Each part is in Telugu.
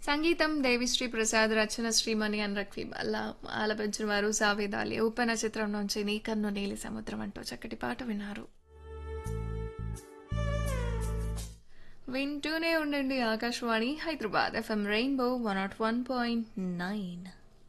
సంగీతం దేవిశ్రీ ప్రసాద్ రచన శ్రీమణి అని రక్వీబ్ అలా ఆలపించిన వారు సావేదాలి ఉప్పెన చిత్రం నుంచి నీ కన్ను నీలి సముద్రం అంటూ చక్కటి పాట విన్నారు వింటూనే ఉండండి Akashvani Hyderabad FM rainbow one not one point nine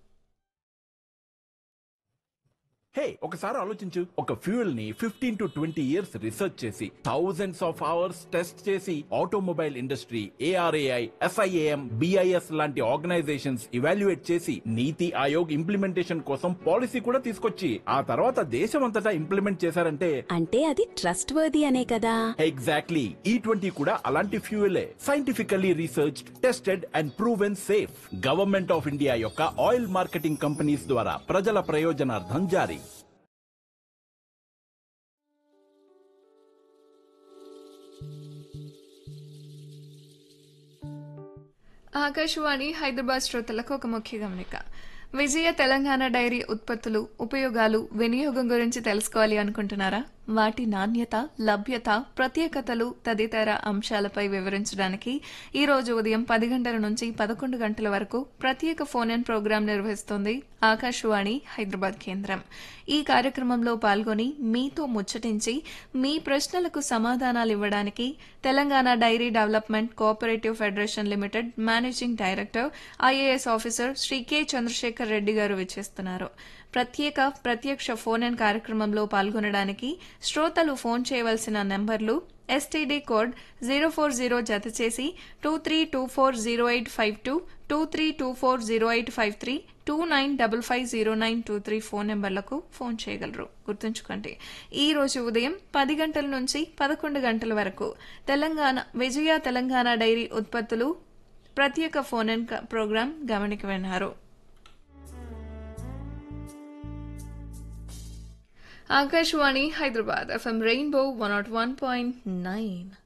hey ఒకసారి ఆలోచించు ఒక ఫ్యూయల్ ని fifteen to twenty years research చేసి థౌజండ్స్ ఆఫ్ అవర్స్ టెస్ట్ చేసి automobile industry ARAI SIAM BIS లాంటి ఆర్గనైజేషన్స్ ఇవాల్యుయేట్ చేసి నీతి ఆయోగ్ ఇంప్లిమెంటేషన్ కోసం పాలసీ కూడా తీసుకొచ్చి ఆ తర్వాత దేశమంతటా ఇంప్లిమెంట్ చేశారంటే అంటే అది ట్రస్ట్ వర్ది అనే కదా ఎగ్జాక్ట్లీ ఈ ట్వంటీ కూడా అలాంటి ఫ్యూయలే scientifically research tested and proven safe government of India యొక్క ఆయిల్ మార్కెటింగ్ కంపెనీస్ ద్వారా ప్రజల ప్రయోజనార్థం జారీ ఆకాశవాణి హైదరాబాద్ శ్రోతలకు ఒక ముఖ్య గమనిక విజయ తెలంగాణ డైరీ ఉత్పత్తులు ఉపయోగాలు వినియోగం గురించి తెలుసుకోవాలి అనుకుంటున్నారా వాటి నాణ్యత లభ్యత ప్రత్యేకతలు తదితర అంశాలపై వివరించడానికి ఈ రోజు ఉదయం పది గంటల నుంచి పదకొండు గంటల వరకు ప్రత్యేక ఫోన్ ఇన్ ప్రోగ్రాం నిర్వహిస్తోంది ఆకాశవాణి హైదరాబాద్ కేంద్రం ఈ కార్యక్రమంలో పాల్గొని మీతో ముచ్చటించి మీ ప్రశ్నలకు సమాధానాలు ఇవ్వడానికి Telangana dairy development cooperative federation limited managing director IAS officer Shri K Chandrasekhar Reddy గారు విచ్చేస్తున్నారు ప్రత్యేక ప్రత్యక్ష ఫోన్ ఇన్ కార్యక్రమంలో పాల్గొనడానికి శ్రోతలు ఫోన్ చేయవలసిన నెంబర్లు STD code zero four zero జత చేసి two three two four zero eight five two two three two four zero eight five three two nine double five zero nine two three phone నెంబర్లకు ఫోన్ చేయగలరు గుర్తుంచుకోండి ఈ రోజు ఉదయం పది గంటల నుంచి పదకొండు గంటల వరకు తెలంగాణ విజయ తెలంగాణ డైరీ ఉత్పత్తులు ప్రత్యేక ఫోన్ ఇన్ ప్రోగ్రాం గమనిక విన్నారు Akashvani Hyderabad FM rainbow one not one point nine